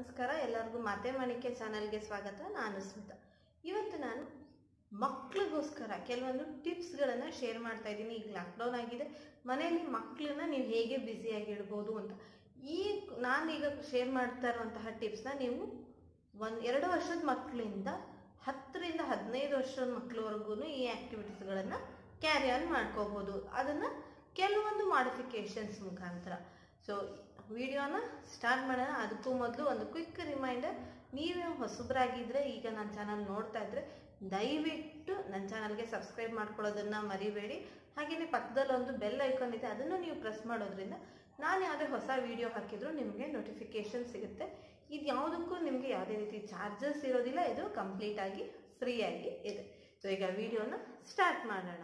ನಮಸ್ಕಾರ ಎಲ್ಲರಿಗೂ ಮಾತೆ ಮಾಣಿಕ್ಯ ಚಾನಲ್ಗೆ ಸ್ವಾಗತ ನಾನು ಸ್ಮಿತಾ ಇವತ್ತು ನಾನು ಮಕ್ಳಿಗೋಸ್ಕರ ಕೆಲವೊಂದು ಟಿಪ್ಸ್ಗಳನ್ನು ಶೇರ್ ಮಾಡ್ತಾ ಇದ್ದೀನಿ ಈಗ ಲಾಕ್ಡೌನ್ ಆಗಿದೆ ಮನೆಯಲ್ಲಿ ಮಕ್ಕಳನ್ನ ನೀವು ಹೇಗೆ ಬ್ಯುಸಿಯಾಗಿ ಇಡ್ಬೋದು ಅಂತ ಈ ನಾನೀಗ ಶೇರ್ ಮಾಡ್ತಾ ಇರುವಂತಹ ಟಿಪ್ಸ್ನ ನೀವು ಒಂದು ಎರಡು ವರ್ಷದ ಮಕ್ಕಳಿಂದ ಹತ್ತರಿಂದ ಹದಿನೈದು ವರ್ಷದ ಮಕ್ಕಳವರೆಗೂ ಈ ಆ್ಯಕ್ಟಿವಿಟೀಸ್ಗಳನ್ನು ಕ್ಯಾರಿ ಆನ್ ಮಾಡ್ಕೋಬೋದು ಅದನ್ನು ಕೆಲವೊಂದು ಮಾಡಿಫಿಕೇಶನ್ಸ್ ಮುಖಾಂತರ ಸೊ ವಿಡಿಯೋನ ಸ್ಟಾರ್ಟ್ ಮಾಡೋಣ ಅದಕ್ಕೂ ಮೊದಲು ಒಂದು ಕ್ವಿಕ್ ರಿಮೈಂಡರ್ ನೀವೇ ಹೊಸಬ್ರಾಗಿದ್ದರೆ ಈಗ ನನ್ನ ಚಾನಲ್ ನೋಡ್ತಾ ಇದ್ರೆ ದಯವಿಟ್ಟು ನನ್ನ ಚಾನಲ್ಗೆ ಸಬ್ಸ್ಕ್ರೈಬ್ ಮಾಡ್ಕೊಳ್ಳೋದನ್ನ ಮರಿಬೇಡಿ ಹಾಗೆಯೇ ಪಕ್ಕದಲ್ಲಿ ಒಂದು ಬೆಲ್ ಐಕಾನ್ ಇದೆ ಅದನ್ನು ನೀವು ಪ್ರೆಸ್ ಮಾಡೋದ್ರಿಂದ ನಾನು ಯಾವುದೇ ಹೊಸ ವಿಡಿಯೋ ಹಾಕಿದ್ರು ನಿಮಗೆ ನೋಟಿಫಿಕೇಶನ್ ಸಿಗುತ್ತೆ ಇದು ಯಾವುದಕ್ಕೂ ನಿಮಗೆ ಯಾವುದೇ ರೀತಿ ಚಾರ್ಜಸ್ ಇರೋದಿಲ್ಲ ಇದು ಕಂಪ್ಲೀಟ್ ಆಗಿ ಫ್ರೀ ಆಗಿ ಇದೆ ಸೊ ಈಗ ವಿಡಿಯೋನ ಸ್ಟಾರ್ಟ್ ಮಾಡೋಣ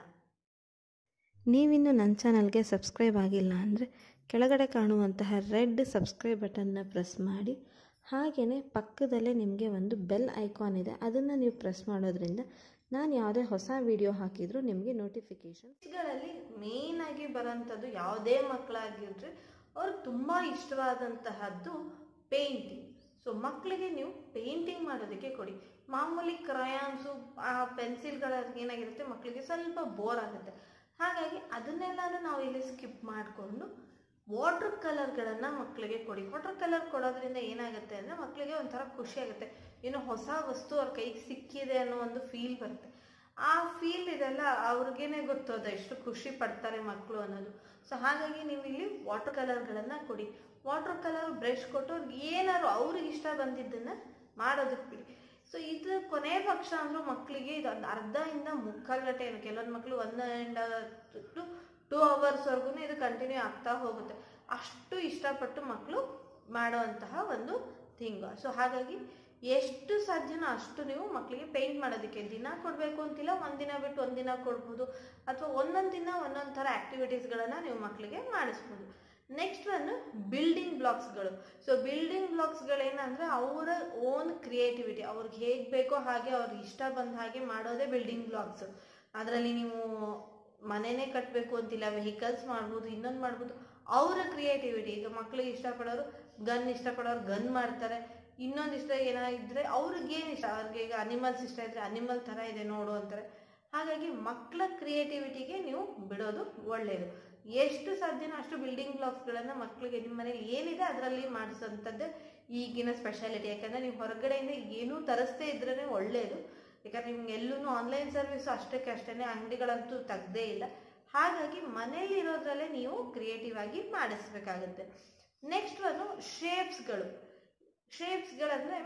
ನೀವಿನ್ನು ನನ್ನ ಚಾನಲ್ಗೆ ಸಬ್ಸ್ಕ್ರೈಬ್ ಆಗಿಲ್ಲ ಅಂದರೆ ಕೆಳಗಡೆ ಕಾಣುವಂತಹ ರೆಡ್ ಸಬ್ಸ್ಕ್ರೈಬ್ ಬಟನ್ನ ಪ್ರೆಸ್ ಮಾಡಿ ಹಾಗೆಯೇ ಪಕ್ಕದಲ್ಲೇ ನಿಮಗೆ ಒಂದು ಬೆಲ್ ಐಕಾನ್ ಇದೆ ಅದನ್ನು ನೀವು ಪ್ರೆಸ್ ಮಾಡೋದ್ರಿಂದ ನಾನು ಯಾವುದೇ ಹೊಸ ವಿಡಿಯೋ ಹಾಕಿದರೂ ನಿಮಗೆ ನೋಟಿಫಿಕೇಷನ್ ಗಳಲ್ಲಿ ಮೇನ್ ಆಗಿ ಬರೋಂಥದ್ದು ಯಾವುದೇ ಮಕ್ಕಳಾಗಿರ್ರಿ ಅವ್ರಿಗೆ ತುಂಬ ಇಷ್ಟವಾದಂತಹದ್ದು ಪೇಂಟಿಂಗ್ ಸೊ ಮಕ್ಕಳಿಗೆ ನೀವು ಪೇಂಟಿಂಗ್ ಮಾಡೋದಕ್ಕೆ ಕೊಡಿ ಮಾಮೂಲಿ ಕ್ರಯಾನ್ಸು ಆ ಪೆನ್ಸಿಲ್ಗಳ ಏನಾಗಿರುತ್ತೆ ಮಕ್ಕಳಿಗೆ ಸ್ವಲ್ಪ ಬೋರ್ ಆಗುತ್ತೆ ಹಾಗಾಗಿ ಅದನ್ನೆಲ್ಲಾನು ನಾವು ಇಲ್ಲಿ ಸ್ಕಿಪ್ ಮಾಡಿಕೊಂಡು ವಾಟರ್ ಕಲರ್ಗಳನ್ನು ಮಕ್ಕಳಿಗೆ ಕೊಡಿ ವಾಟರ್ ಕಲರ್ ಕೊಡೋದ್ರಿಂದ ಏನಾಗುತ್ತೆ ಅಂದರೆ ಮಕ್ಕಳಿಗೆ ಒಂಥರ ಖುಷಿ ಆಗುತ್ತೆ ಏನೋ ಹೊಸ ವಸ್ತು ಅವ್ರ ಕೈಗೆ ಸಿಕ್ಕಿದೆ ಅನ್ನೋ ಒಂದು ಫೀಲ್ ಬರುತ್ತೆ ಆ ಫೀಲ್ ಇದೆಲ್ಲ ಅವ್ರಿಗೇನೆ ಗೊತ್ತು ಅದು ಎಷ್ಟು ಖುಷಿ ಪಡ್ತಾರೆ ಮಕ್ಕಳು ಅನ್ನೋದು ಸೊ ಹಾಗಾಗಿ ನೀವು ಇಲ್ಲಿ ವಾಟರ್ ಕಲರ್ಗಳನ್ನು ಕೊಡಿ ವಾಟರ್ ಕಲರ್ ಬ್ರಷ್ ಕೊಟ್ಟು ಅವ್ರಿಗೆ ಏನಾದ್ರು ಅವ್ರಿಗೆ ಇಷ್ಟ ಬಂದಿದ್ದನ್ನು ಮಾಡೋದಕ್ಕೆ ಬಿಡಿ ಸೊ ಇದು ಕೊನೆ ಪಕ್ಷ ಅಂದ್ರೂ ಮಕ್ಕಳಿಗೆ ಇದು ಒಂದು ಅರ್ಧದಿಂದ ಮುಕ್ಕಾಲು ಗಂಟೆ ಏನು ಕೆಲವೊಂದು ಮಕ್ಕಳು ಒನ್ ಆ್ಯಂಡ್ ಟು ಟೂ ಅವರ್ಸ್ವರೆಗೂ ಇದು ಕಂಟಿನ್ಯೂ ಆಗ್ತಾ ಹೋಗುತ್ತೆ ಅಷ್ಟು ಇಷ್ಟಪಟ್ಟು ಮಕ್ಕಳು ಮಾಡುವಂತಹ ಒಂದು ಥಿಂಗ್ ಸೊ ಹಾಗಾಗಿ ಎಷ್ಟು ಸಾಧ್ಯನೋ ಅಷ್ಟು ನೀವು ಮಕ್ಕಳಿಗೆ ಪೇಂಟ್ ಮಾಡೋದಕ್ಕೆ ದಿನ ಕೊಡಬೇಕು ಅಂತಿಲ್ಲ ಒಂದಿನ ಬಿಟ್ಟು ಒಂದಿನ ಕೊಡ್ಬೋದು ಅಥವಾ ಒಂದೊಂದು ದಿನ ಒಂದೊಂದು ಥರ ಆ್ಯಕ್ಟಿವಿಟೀಸ್ಗಳನ್ನು ನೀವು ಮಕ್ಕಳಿಗೆ ಮಾಡಿಸ್ಬೋದು ನೆಕ್ಸ್ಟ್ ಒಂದು ಬಿಲ್ಡಿಂಗ್ ಬ್ಲಾಕ್ಸ್ಗಳು ಸೊ ಬಿಲ್ಡಿಂಗ್ ಬ್ಲಾಕ್ಸ್ಗಳೇನಂದರೆ ಅವರ ಓನ್ ಕ್ರಿಯೇಟಿವಿಟಿ ಅವ್ರಿಗೆ ಹೇಗೆ ಬೇಕೋ ಹಾಗೆ ಅವ್ರಿಗೆ ಇಷ್ಟ ಬಂದ ಹಾಗೆ ಮಾಡೋದೇ ಬಿಲ್ಡಿಂಗ್ ಬ್ಲಾಕ್ಸ್ ಅದರಲ್ಲಿ ನೀವು ಮನೆನೇ ಕಟ್ಟಬೇಕು ಅಂತಿಲ್ಲ ವೆಹಿಕಲ್ಸ್ ಮಾಡ್ಬೋದು ಇನ್ನೊಂದು ಮಾಡ್ಬೋದು ಅವರ ಕ್ರಿಯೇಟಿವಿಟಿ ಈಗ ಮಕ್ಕಳಿಗೆ ಇಷ್ಟಪಡೋರು ಗನ್ ಇಷ್ಟಪಡೋರು ಗನ್ ಮಾಡ್ತಾರೆ ಇನ್ನೊಂದು ಇಷ್ಟ ಏನಾಗಿದ್ರೆ ಅವ್ರಿಗೆ ಏನು ಇಷ್ಟ ಅವ್ರಿಗೆ ಈಗ ಅನಿಮಲ್ಸ್ ಇಷ್ಟ ಇದ್ರೆ ಅನಿಮಲ್ ಥರ ಇದೆ ನೋಡು ಅಂತಾರೆ ಹಾಗಾಗಿ ಮಕ್ಕಳ ಕ್ರಿಯೇಟಿವಿಟಿಗೆ ನೀವು ಬಿಡೋದು ಒಳ್ಳೆಯದು ಎಷ್ಟು ಸಾಧ್ಯನೋ ಅಷ್ಟು ಬಿಲ್ಡಿಂಗ್ ಬ್ಲಾಕ್ಸ್ಗಳನ್ನು ಮಕ್ಕಳಿಗೆ ನಿಮ್ಮ ಮನೇಲಿ ಏನಿದೆ ಅದರಲ್ಲಿ ಮಾಡಿಸೋಂಥದ್ದು ಈಗಿನ ಸ್ಪೆಷಾಲಿಟಿ ಯಾಕಂದರೆ ನೀವು ಹೊರಗಡೆಯಿಂದ ಏನೂ ತರಿಸ್ತೇ ಇದ್ರೇ ಒಳ್ಳೆಯದು ಯಾಕಂದ್ರೆ ನಿಮ್ಗೆ ಎಲ್ಲೂ ಆನ್ಲೈನ್ ಸರ್ವಿಸು ಅಷ್ಟಕ್ಕೆ ಅಷ್ಟೇ ಅಂಗಡಿಗಳಂತೂ ತೆಗ್ದೇ ಇಲ್ಲ ಹಾಗಾಗಿ ಮನೇಲಿ ಇರೋದ್ರಲ್ಲೇ ನೀವು ಕ್ರಿಯೇಟಿವ್ ಆಗಿ ಮಾಡಿಸ್ಬೇಕಾಗುತ್ತೆ ನೆಕ್ಸ್ಟ್ ಒಂದು ಶೇಪ್ಸ್ಗಳು ಶೇಪ್ಸ್ಗಳಂದರೆ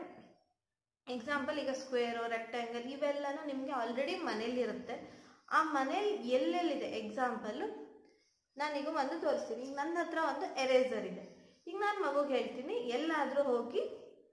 ಎಕ್ಸಾಂಪಲ್ ಈಗ ಸ್ಕ್ವೇರು ರೆಕ್ಟ್ಯಾಂಗಲ್ ಇವೆಲ್ಲನೂ ನಿಮಗೆ ಆಲ್ರೆಡಿ ಮನೇಲಿರುತ್ತೆ ಆ ಮನೇಲಿ ಎಲ್ಲೆಲ್ಲಿದೆ ಎಕ್ಸಾಂಪಲ್ ನಾನೀಗ ಒಂದು ತೋರಿಸ್ತೀನಿ ಈಗ ನನ್ನ ಹತ್ರ ಒಂದು ಎರೇಸರ್ ಇದೆ ಈಗ ನಾನು ಮಗುಗೆ ಹೇಳ್ತೀನಿ ಎಲ್ಲಾದರೂ ಹೋಗಿ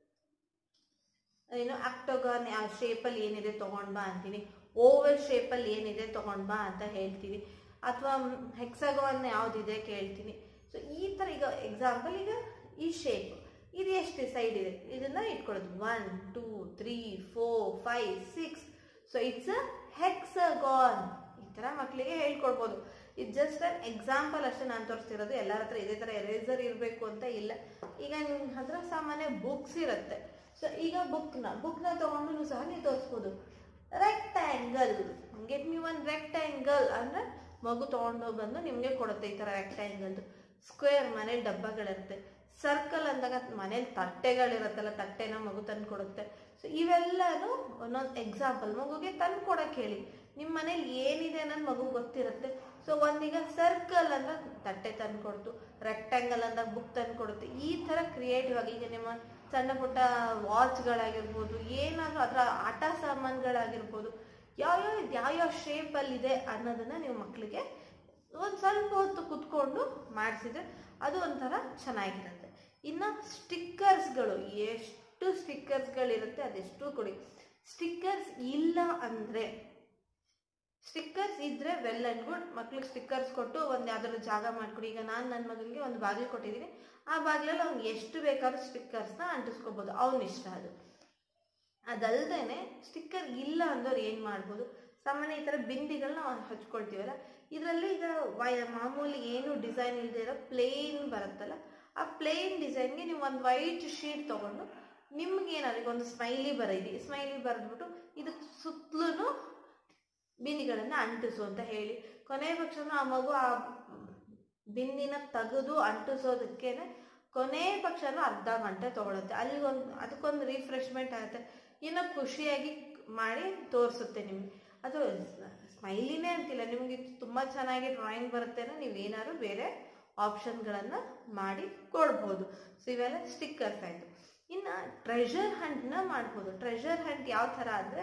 ಏನು ಆಕ್ಟೋಗಾನ್ ಯಾವ ಶೇಪಲ್ಲಿ ಏನಿದೆ ತೊಗೊಂಡು ಬಾ ಅಂತೀನಿ ಓವಲ್ ಶೇಪಲ್ಲಿ ಏನಿದೆ ತೊಗೊಂಡು ಬಾ ಅಂತ ಹೇಳ್ತೀನಿ ಅಥವಾ ಹೆಕ್ಸಗಾನ್ ಯಾವುದಿದೆ ಕೇಳ್ತೀನಿ ಸೊ ಈ ಥರ ಈಗ ಎಕ್ಸಾಂಪಲ್ ಈಗ ಈ ಶೇಪ್ ಇದು ಎಷ್ಟು ಸೈಡ್ ಇದೆ ಇದನ್ನ ಇಟ್ಕೊಳ್ಳೋದು one two three four five six so it's a hexagon ಈ ಥರ ಮಕ್ಕಳಿಗೆ ಹೇಳ್ಕೊಡ್ಬೋದು ಇದು ಜಸ್ಟ್ ಅನ್ ಎಕ್ಸಾಂಪಲ್ ಅಷ್ಟೇ ನಾನು ತೋರಿಸ್ತಿರೋದು ಎಲ್ಲರ ಹತ್ರ ಇದೇ ಥರ ಎರೇಸರ್ ಇರಬೇಕು ಅಂತ ಇಲ್ಲ ಈಗ ನಿಮ್ಮ ಹತ್ರ ಸಾಮಾನ್ಯ ಬುಕ್ಸ್ ಇರುತ್ತೆ ಸೊ ಈಗ ಬುಕ್ನ ಬುಕ್ನ ತೊಗೊಂಡು ಸಹ ನೀವು ತೋರಿಸ್ಬೋದು rectangle get me one rectangle ಅಂದರೆ ಮಗು ತೊಗೊಂಡು ಬಂದು ನಿಮಗೆ ಕೊಡುತ್ತೆ ಈ ಥರ ರೆಕ್ಟ್ಯಾಂಗಲ್ದು ಸ್ಕ್ವೇರ್ ಮನೇಲಿ ಡಬ್ಬಗಳಿರುತ್ತೆ ಸರ್ಕಲ್ ಅಂದಾಗ ಮನೇಲಿ ತಟ್ಟೆಗಳಿರುತ್ತಲ್ಲ ತಟ್ಟೆನ ಮಗು ತಂದು ಕೊಡುತ್ತೆ ಸೊ ಇವೆಲ್ಲನೂ ಒಂದೊಂದು ಎಕ್ಸಾಂಪಲ್ ಮಗುಗೆ ತಂದು ಕೊಡಕ್ಕೆ ಹೇಳಿ ನಿಮ್ಮ ಮನೇಲಿ ಏನಿದೆ ಅನ್ನೋದು ಮಗು ಗೊತ್ತಿರುತ್ತೆ ಸೊ ಒಂದೀಗ ಸರ್ಕಲ್ ಅಂದ್ರೆ ತಟ್ಟೆ ತಂದು ಕೊಡ್ತು ರೆಕ್ಟ್ಯಾಂಗಲ್ ಅಂದಾಗ ಬುಕ್ ತಂದು ಕೊಡುತ್ತೆ ಈ ಥರ ಕ್ರಿಯೇಟಿವ್ ಆಗಿ ಈಗ ನಿಮ್ಮ ಸಣ್ಣ ಪುಟ್ಟ ವಾಚ್ಗಳಾಗಿರ್ಬೋದು ಏನಾದರೂ ಅದರ ಆಟ ಸಾಮಾನುಗಳಾಗಿರ್ಬೋದು ಯಾವ್ಯಾವ ಯಾವ್ಯಾವ ಶೇಪಲ್ಲಿದೆ ಅನ್ನೋದನ್ನ ನೀವು ಮಕ್ಕಳಿಗೆ ಒಂದು ಸ್ವಲ್ಪ ಹೊತ್ತು ಕುತ್ಕೊಂಡು ಮಾಡಿಸಿದ್ರೆ ಅದು ಒಂಥರ ಚೆನ್ನಾಗಿರುತ್ತೆ ಇನ್ನು ಸ್ಟಿಕ್ಕರ್ಸ್ಗಳು ಎಷ್ಟು ಸ್ಟಿಕ್ಕರ್ಸ್ಗಳಿರುತ್ತೆ ಅದೆಷ್ಟು ಕೊಡಿ ಸ್ಟಿಕ್ಕರ್ಸ್ ಇಲ್ಲ ಅಂದರೆ ಸ್ಟಿಕ್ಕರ್ಸ್ ಇದ್ರೆ ವೆಲ್ ಅಂಡ್ ಗುಡ್ ಮಕ್ಳಿಗೆ ಸ್ಟಿಕ್ಕರ್ಸ್ ಕೊಟ್ಟು ಒಂದು ಯಾವ್ದಾದ್ರು ಜಾಗ ಮಾಡಿಕೊಡಿ ಈಗ ನಾನು ನನ್ನ ಮಗನಿಗೆ ಒಂದು ಬಾಗಿಲು ಕೊಟ್ಟಿದ್ದೀನಿ ಆ ಬಾಗಿಲಲ್ಲಿ ಅವ್ನು ಎಷ್ಟು ಬೇಕಾದ್ರೂ ಸ್ಟಿಕ್ಕರ್ಸ್ನ ಅಂಟಿಸ್ಕೋಬೋದು ಅವನ ಇಷ್ಟ ಅದು ಅದಲ್ದೇನೆ ಸ್ಟಿಕ್ಕರ್ ಇಲ್ಲ ಅಂದವ್ರು ಏನು ಮಾಡ್ಬೋದು ಸಾಮಾನ್ಯ ಈ ಥರ ಬಿಂದಿಗಳನ್ನ ಹಚ್ಕೊಳ್ತೀವಲ್ಲ ಇದರಲ್ಲಿ ಈಗ ವಯ ಮಾಮೂಲಿ ಏನು ಡಿಸೈನ್ ಇಲ್ಲದೆ ಇರೋ ಪ್ಲೇನ್ ಬರುತ್ತಲ್ಲ ಆ ಪ್ಲೇನ್ ಡಿಸೈನ್ಗೆ ನೀವು ಒಂದು ವೈಟ್ ಶೀಟ್ ತೊಗೊಂಡು ನಿಮ್ಗೆ ಏನಾದ್ರು ಈಗ ಒಂದು ಸ್ಮೈಲಿ ಬರೀರಿ ಸ್ಮೈಲಿ ಬರೆದ್ಬಿಟ್ಟು ಇದಕ್ಕೆ ಸುತ್ತಲೂ ಬಿಂದಿಗಳನ್ನು ಅಂಟಿಸು ಅಂತ ಹೇಳಿ ಕೊನೆ ಪಕ್ಷನೂ ಆ ಮಗು ಆ ಬಿಂದಿನ ತೆಗೆದು ಅಂಟಿಸೋದಕ್ಕೇನೆ ಕೊನೆ ಪಕ್ಷನೂ ಅರ್ಧ ಗಂಟೆ ತಗೊಳುತ್ತೆ ಅಲ್ಲಿಗೊಂದು ಅದಕ್ಕೊಂದು ರಿಫ್ರೆಶ್ಮೆಂಟ್ ಆಗುತ್ತೆ ಇನ್ನು ಖುಷಿಯಾಗಿ ಮಾಡಿ ತೋರಿಸುತ್ತೆ ನಿಮಗೆ ಅದು ಸ್ಮೈಲಿನೇ ಅಂತಿಲ್ಲ ನಿಮಗೆ ತುಂಬ ಚೆನ್ನಾಗಿ ಡ್ರಾಯಿಂಗ್ ಬರುತ್ತೇನೋ ನೀವು ಏನಾದ್ರು ಬೇರೆ ಆಪ್ಷನ್ಗಳನ್ನು ಮಾಡಿ ಕೊಡ್ಬೋದು ಸೊ ಇವೆಲ್ಲ ಸ್ಟಿಕ್ಕರ್ಸ್ ಆಯಿತು ಇನ್ನು ಟ್ರೆಷರ್ ಹಂಟ್ನ ಮಾಡ್ಬೋದು ಟ್ರೆಷರ್ ಹಂಟ್ ಯಾವ ಥರ ಅಂದರೆ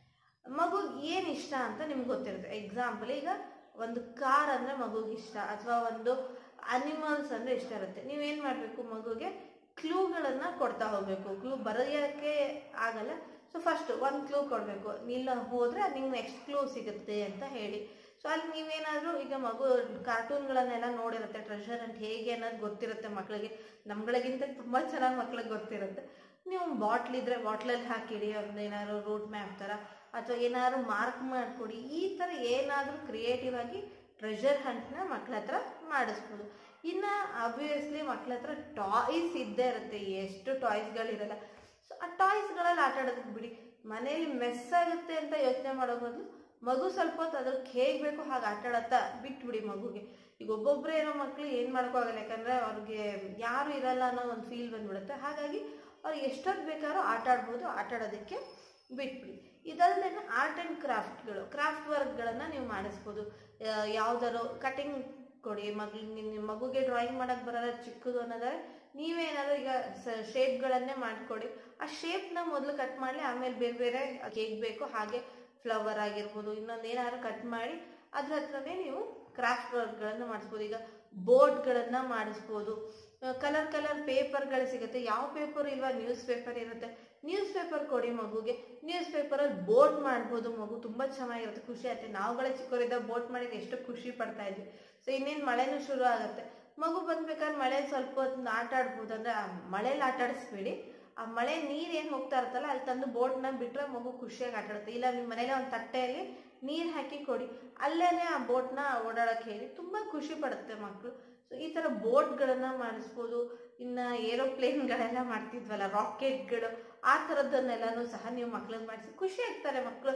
ಮಗು ಏನು ಇಷ್ಟ ಅಂತ ನಿಮ್ಗೆ ಗೊತ್ತಿರುತ್ತೆ ಎಕ್ಸಾಂಪಲ್ ಈಗ ಒಂದು ಕಾರ್ ಅಂದರೆ ಮಗುಗೆ ಇಷ್ಟ ಅಥವಾ ಒಂದು ಅನಿಮಲ್ಸ್ ಅಂದರೆ ಇಷ್ಟ ಇರುತ್ತೆ ನೀವೇನು ಮಾಡಬೇಕು ಮಗುಗೆ ಕ್ಲೂಗಳನ್ನು ಕೊಡ್ತಾ ಹೋಗಬೇಕು ಕ್ಲೂ ಬರೆಯೋಕ್ಕೆ ಆಗಲ್ಲ ಸೊ ಫಸ್ಟ್ ಒಂದು ಕ್ಲೂ ಕೊಡಬೇಕು ಇಲ್ಲ ಹೋದರೆ ಅದು ನಿಮ್ಗೆ ನೆಕ್ಸ್ಟ್ ಕ್ಲೂ ಸಿಗುತ್ತೆ ಅಂತ ಹೇಳಿ ಸೊ ಅಲ್ಲಿ ನೀವೇನಾದರೂ ಈಗ ಮಗು ಕಾರ್ಟೂನ್ಗಳನ್ನೆಲ್ಲ ನೋಡಿರುತ್ತೆ ಟ್ರೆಷರ್ ಅಂತ ಹೇಗೆ ಅನ್ನೋದು ಗೊತ್ತಿರುತ್ತೆ ಮಕ್ಕಳಿಗೆ ನಮ್ಗಳಿಗಿಂತ ತುಂಬ ಚೆನ್ನಾಗಿ ಮಕ್ಳಿಗೆ ಗೊತ್ತಿರುತ್ತೆ ನೀವು ಬಾಟ್ಲ್ ಇದ್ರೆ ಬಾಟ್ಲಲ್ಲಿ ಹಾಕಿಡಿ ಒಂದು ಏನಾದ್ರು ರೂಟ್ ಮ್ಯಾಪ್ ಥರ ಅಥವಾ ಏನಾದ್ರು ಮಾರ್ಕ್ ಮಾಡಿಕೊಡಿ ಈ ಥರ ಏನಾದರೂ ಕ್ರಿಯೇಟಿವ್ ಆಗಿ ಟ್ರೆಷರ್ ಹಂಟ್ನ ಮಕ್ಳ ಹತ್ರ ಮಾಡಿಸ್ಬೋದು ಇನ್ನು ಅಬ್ವಿಯಸ್ಲಿ ಮಕ್ಳ ಹತ್ರ ಟಾಯ್ಸ್ ಇದ್ದೇ ಇರುತ್ತೆ ಎಷ್ಟು ಟಾಯ್ಸ್ಗಳಿರಲ್ಲ ಸೊ ಆ ಟಾಯ್ಸ್ಗಳಲ್ಲಿ ಆಟ ಆಡೋದಕ್ಕೆ ಬಿಡಿ ಮನೇಲಿ ಮೆಸ್ ಆಗುತ್ತೆ ಅಂತ ಯೋಚನೆ ಮಾಡೋ ಬದಲು ಮಗು ಸ್ವಲ್ಪ ಹೊತ್ತು ಅದಕ್ಕೆ ಹೇಗೆ ಬೇಕೋ ಹಾಗೆ ಆಟ ಆಡತ್ತಾ ಬಿಟ್ಬಿಡಿ ಮಗುಗೆ ಈಗ ಒಬ್ಬೊಬ್ಬರೇ ಇರೋ ಮಕ್ಳು ಏನು ಮಾಡೋಕ್ಕಾಗಲ್ಲ ಯಾಕಂದರೆ ಅವ್ರಿಗೆ ಯಾರು ಇರಲ್ಲ ಅನ್ನೋ ಒಂದು ಫೀಲ್ ಬಂದ್ಬಿಡುತ್ತೆ ಹಾಗಾಗಿ ಅವ್ರು ಎಷ್ಟೊತ್ತು ಬೇಕಾದ್ರೂ ಆಟ ಆಡ್ಬೋದು ಆಟ ಆಡೋದಕ್ಕೆ ಬಿಟ್ಬಿಡಿ ಇದಲ್ಲದೆ ಆರ್ಟ್ ಆ್ಯಂಡ್ ಕ್ರಾಫ್ಟ್ಗಳು ಕ್ರಾಫ್ಟ್ ವರ್ಕ್ಗಳನ್ನು ನೀವು ಮಾಡಿಸ್ಬೋದು ಯಾವ್ದಾರು ಕಟಿಂಗ್ ಕೊಡಿ ಮಗ್ಳಿಗೆ ನಿಮ್ಮ ಮಗುಗೆ ಡ್ರಾಯಿಂಗ್ ಮಾಡೋಕ್ಕೆ ಬರಲ್ಲ ಚಿಕ್ಕದು ಅನ್ನೋದಾದ್ರೆ ನೀವೇನಾದರೂ ಈಗ ಶೇಪ್ಗಳನ್ನೇ ಮಾಡಿಕೊಡಿ ಆ ಶೇಪ್ನ ಮೊದಲು ಕಟ್ ಮಾಡಲಿ ಆಮೇಲೆ ಬೇರೆ ಬೇರೆ ಹೇಗೆ ಬೇಕೋ ಹಾಗೆ ಫ್ಲವರ್ ಆಗಿರ್ಬೋದು ಇನ್ನೊಂದು ಏನಾದ್ರು ಕಟ್ ಮಾಡಿ ಅದ್ರ ಹತ್ರನೇ ನೀವು ಕ್ರಾಫ್ಟ್ ವರ್ಕ್ಗಳನ್ನು ಮಾಡಿಸ್ಬೋದು ಈಗ ಬೋರ್ಡ್ಗಳನ್ನು ಮಾಡಿಸ್ಬೋದು ಕಲರ್ ಕಲರ್ ಪೇಪರ್ಗಳು ಸಿಗುತ್ತೆ ಯಾವ ಪೇಪರ್ ಇಲ್ವಾ ನ್ಯೂಸ್ ಪೇಪರ್ ಇರುತ್ತೆ ನ್ಯೂಸ್ ಪೇಪರ್ ಕೊಡಿ ಮಗುಗೆ ನ್ಯೂಸ್ ಪೇಪರಲ್ಲಿ ಬೋಟ್ ಮಾಡ್ಬೋದು ಮಗು ತುಂಬ ಚೆನ್ನಾಗಿರುತ್ತೆ ಖುಷಿ ಆಗುತ್ತೆ ನಾವುಗಳೇ ಚಿಕ್ಕವರಿದ್ದ ಬೋಟ್ ಮಾಡಿದ್ರೆ ಎಷ್ಟು ಖುಷಿ ಪಡ್ತಾ ಇದ್ವಿ ಸೊ ಇನ್ನೇನು ಮಳೆನೂ ಶುರು ಆಗುತ್ತೆ ಮಗು ಬಂದ್ಬೇಕಾದ್ರೆ ಮಳೆ ಸ್ವಲ್ಪ ಹೊತ್ತು ಆಟ ಆಡ್ಬೋದು ಅಂದರೆ ಆ ಮಳೇಲಿ ಆಟ ಆಡಿಸ್ಬೇಡಿ ಆ ಮಳೆ ನೀರು ಏನು ಹೋಗ್ತಾ ಇರುತ್ತಲ್ಲ ಅಲ್ಲಿ ತಂದು ಬೋಟ್ನ ಬಿಟ್ಟರೆ ಮಗು ಖುಷಿಯಾಗಿ ಆಟ ಆಡುತ್ತೆ ಇಲ್ಲ ನಿಮ್ಮ ಮನೇಲಿ ಒಂದು ತಟ್ಟೆಯಲ್ಲಿ ನೀರು ಹಾಕಿ ಕೊಡಿ ಅಲ್ಲೇನೆ ಆ ಬೋಟ್ನ ಓಡಾಡಕ್ಕೆ ಹೇಳಿ ತುಂಬ ಖುಷಿ ಪಡುತ್ತೆ ಮಕ್ಕಳು ಸೊ ಈ ಥರ ಬೋಟ್ಗಳನ್ನು ಮಾಡಿಸ್ಬೋದು ಇನ್ನು ಏರೋಪ್ಲೇನ್ಗಳೆಲ್ಲ ಮಾಡ್ತಿದ್ವಲ್ಲ ರಾಕೆಟ್ಗಳು ಆ ಥರದ್ದನ್ನೆಲ್ಲನೂ ಸಹ ನೀವು ಮಕ್ಳಿಗೆ ಮಾಡಿಸಿ ಖುಷಿ ಆಗ್ತಾರೆ ಮಕ್ಕಳು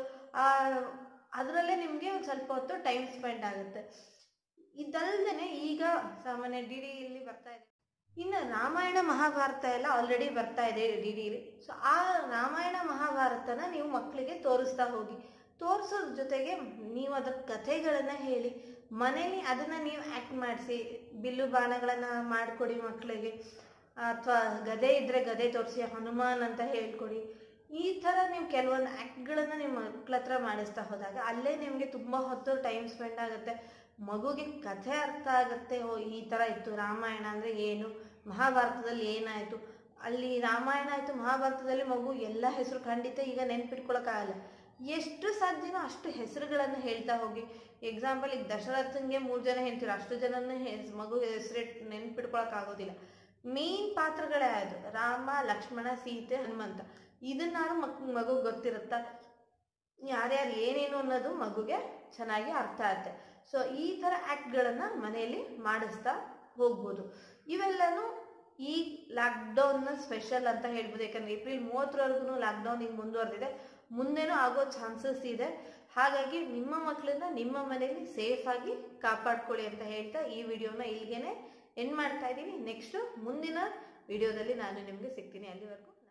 ಅದರಲ್ಲೇ ನಿಮಗೆ ಒಂದು ಸ್ವಲ್ಪ ಹೊತ್ತು ಟೈಮ್ ಸ್ಪೆಂಡ್ ಆಗುತ್ತೆ ಇದಲ್ದೇ ಈಗ ಸಾಮಾನ್ಯ ಡಿ ಡಿಯಲ್ಲಿ ಬರ್ತಾ ಇದೆ ಇನ್ನು ರಾಮಾಯಣ ಮಹಾಭಾರತ ಎಲ್ಲ ಆಲ್ರೆಡಿ ಬರ್ತಾ ಇದೆ ಡಿ ಡಿಲಿ ಸೊ ಆ ರಾಮಾಯಣ ಮಹಾಭಾರತನ ನೀವು ಮಕ್ಕಳಿಗೆ ತೋರಿಸ್ತಾ ಹೋಗಿ ತೋರಿಸೋದ್ರ ಜೊತೆಗೆ ನೀವು ಅದರ ಕಥೆಗಳನ್ನು ಹೇಳಿ ಮನೇಲಿ ಅದನ್ನು ನೀವು ಆ್ಯಕ್ಟ್ ಮಾಡಿಸಿ ಬಿಲ್ಲು ಬಾಣಗಳನ್ನು ಮಾಡಿಕೊಡಿ ಮಕ್ಕಳಿಗೆ ಅಥವಾ ಗದೆ ಇದ್ದರೆ ಗದೆ ತೋರಿಸಿ ಹನುಮಾನ್ ಅಂತ ಹೇಳ್ಕೊಡಿ ಈ ಥರ ನೀವು ಕೆಲವೊಂದು ಆ್ಯಕ್ಟ್ಗಳನ್ನು ನಿಮ್ಮ ಮಕ್ಳ ಹತ್ರ ಮಾಡಿಸ್ತಾ ಹೋದಾಗ ಅಲ್ಲೇ ನಿಮಗೆ ತುಂಬ ಹೊತ್ತು ಟೈಮ್ ಸ್ಪೆಂಡ್ ಆಗುತ್ತೆ ಮಗುಗೆ ಕಥೆ ಅರ್ಥ ಆಗುತ್ತೆ ಓ ಈ ಥರ ಇತ್ತು ರಾಮಾಯಣ ಅಂದರೆ ಏನು ಮಹಾಭಾರತದಲ್ಲಿ ಏನಾಯಿತು ಅಲ್ಲಿ ರಾಮಾಯಣ ಆಯಿತು ಮಹಾಭಾರತದಲ್ಲಿ ಮಗು ಎಲ್ಲ ಹೆಸರು ಖಂಡಿತ ಈಗ ನೆನ್ಪಿಟ್ಕೊಳಕ್ಕಾಗಲ್ಲ ಎಷ್ಟು ಸಾಧ್ಯನೋ ಅಷ್ಟು ಹೆಸರುಗಳನ್ನು ಹೇಳ್ತಾ ಹೋಗಿ ಎಕ್ಸಾಂಪಲ್ ಈಗ ದಶರಥನ್ಗೆ ಮೂರು ಜನ ಹೇಳ್ತೀರ ಅಷ್ಟು ಜನನ ಮಗು ಹೆಸರಿಟ್ಟು ನೆನ್ಪಿಟ್ಕೊಳಕ್ಕಾಗೋದಿಲ್ಲ ಮೇನ್ ಪಾತ್ರಗಳೇ ಅದು ರಾಮ ಲಕ್ಷ್ಮಣ ಸೀತೆ ಹನುಮಂತ ಇದನ್ನಾರು ಮಕ್ ಮಗು ಗೊತ್ತಿರುತ್ತಾ ಯಾರ್ಯಾರು ಏನೇನು ಅನ್ನೋದು ಮಗುಗೆ ಚೆನ್ನಾಗಿ ಅರ್ಥ ಆಗುತ್ತೆ ಸೊ ಈ ಥರ ಆ್ಯಕ್ಟ್ಗಳನ್ನು ಮನೆಯಲ್ಲಿ ಮಾಡಿಸ್ತಾ ಹೋಗ್ಬೋದು ಇವೆಲ್ಲನೂ ಈ ಲಾಕ್ಡೌನ್ನ ಸ್ಪೆಷಲ್ ಅಂತ ಹೇಳ್ಬೋದು ಯಾಕಂದರೆ ಏಪ್ರಿಲ್ ಮೂವತ್ತರವರೆಗೂ ಲಾಕ್ಡೌನ್ ಈಗ ಮುಂದುವರೆದಿದೆ ಮುಂದೆನೂ ಆಗೋ ಚಾನ್ಸಸ್ ಇದೆ ಹಾಗಾಗಿ ನಿಮ್ಮ ಮಕ್ಕಳನ್ನ ನಿಮ್ಮ ಮನೆಯಲ್ಲಿ ಸೇಫಾಗಿ ಕಾಪಾಡ್ಕೊಳ್ಳಿ ಅಂತ ಹೇಳ್ತಾ ಈ ವಿಡಿಯೋನ ಇಲ್ಲಿಗೆ ಎಂಡ್ ಮಾಡ್ತಾ ಇದ್ದೀನಿ ನೆಕ್ಸ್ಟು ಮುಂದಿನ ವಿಡಿಯೋದಲ್ಲಿ ನಾನು ನಿಮಗೆ ಸಿಗ್ತೀನಿ ಅಲ್ಲಿವರೆಗೂ